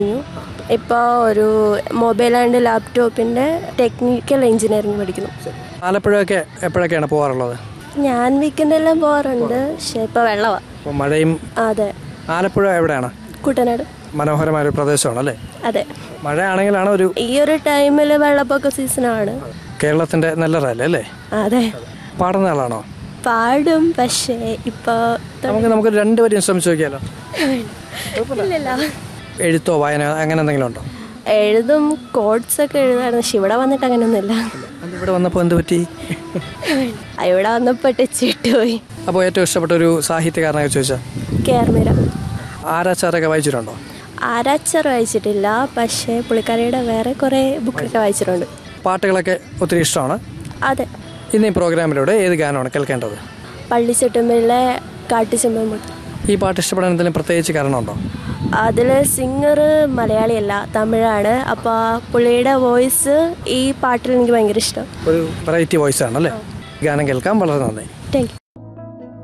ഇപ്പോൾ ഒരു mobile and ലാപ്ടോപ്പിൻ്റെ ടെക്നിക്കൽ എഞ്ചിനീയറിംഗ് പഠിക്കുന്നു ആലപ്പുഴയൊക്കെ എപ്പോഴൊക്കെയാണ് പോകാറുള്ളത് ഞാൻ വീക്കെൻഡെല്ലാം പോകാറുണ്ട് പക്ഷേ ഇപ്പോൾ വെള്ളമാണ് അപ്പോൾ മഴയും അതെ ആലപ്പുഴ എവിടെയാണ് കുട്ടനാട് മനോഹരമായ ഒരു പ്രദേശമാണ് അല്ലേ അതെ മഴയാണെങ്കിലാണ് ഒരു ഈ ഒരു ടൈമിൽ വെള്ളപ്പൊക്ക സീസണാണ് കേരളത്തിൻ്റെ നല്ല റയൽ അല്ലേ അതെ പാടുന്ന ആളാണോ പാടും പക്ഷേ ഇപ്പോൾ നമുക്ക് നമുക്ക് രണ്ടുപേരും ശ്രമിച്ചു നോക്കിയാലോ ഇല്ലല്ലോ എഴുത്തോ വായന അങ്ങനെ എന്തെങ്കിലും ഉണ്ടോ എഴുതും കോഡ്സ് ഒക്കെ എഴുതാറുണ്ട് പക്ഷെ ഇവിടെ വന്നിട്ട് അങ്ങനെയൊന്നുമില്ല അത് ഇവിടെ വന്നപ്പോൾ എന്ത് പറ്റി ഇവിടെ വന്നപ്പോൾ ടച്ച് വിട്ടുപോയി അപ്പോൾ ഏറ്റവും ഇഷ്ടപ്പെട്ട ഒരു സാഹിത്യകാരനെ ചോദിച്ചാൽ കേർമിര ആരാച്ചാരൊക്കെ വായിച്ചിട്ടുണ്ടോ ആരാച്ചർ വായിച്ചിട്ടില്ല പക്ഷേ പുള്ളിക്കാരിയുടെ വേറെ കുറേ ബുക്കൊക്കെ വായിച്ചിട്ടുണ്ട് പാട്ടുകളൊക്കെ ഒത്തിരി ഇഷ്ടമാണ് അതെ ഇന്ന് ഈ പ്രോഗ്രാമിലൂടെ ഏത് ഗാനമാണ് കേൾക്കേണ്ടത് പള്ളിച്ചെട്ടുമ്പിലെ കാട്ടുചെമ്പൻ ഈ പാട്ട് ഇഷ്ടപ്പെടാൻ എന്തെങ്കിലും പ്രത്യേകിച്ച് കാരണമുണ്ടോ അതിൽ സിംഗർ മലയാളിയല്ല തമിഴാണ് അപ്പോൾ പുള്ളിയുടെ വോയിസ് ഈ പാട്ടിൽ എനിക്ക് ഭയങ്കര ഇഷ്ടം ഒരു വെറൈറ്റി വോയിസ് ആണ് അല്ലേ ഗാനം കേൾക്കാൻ വളരെ നന്ദി താങ്ക് യു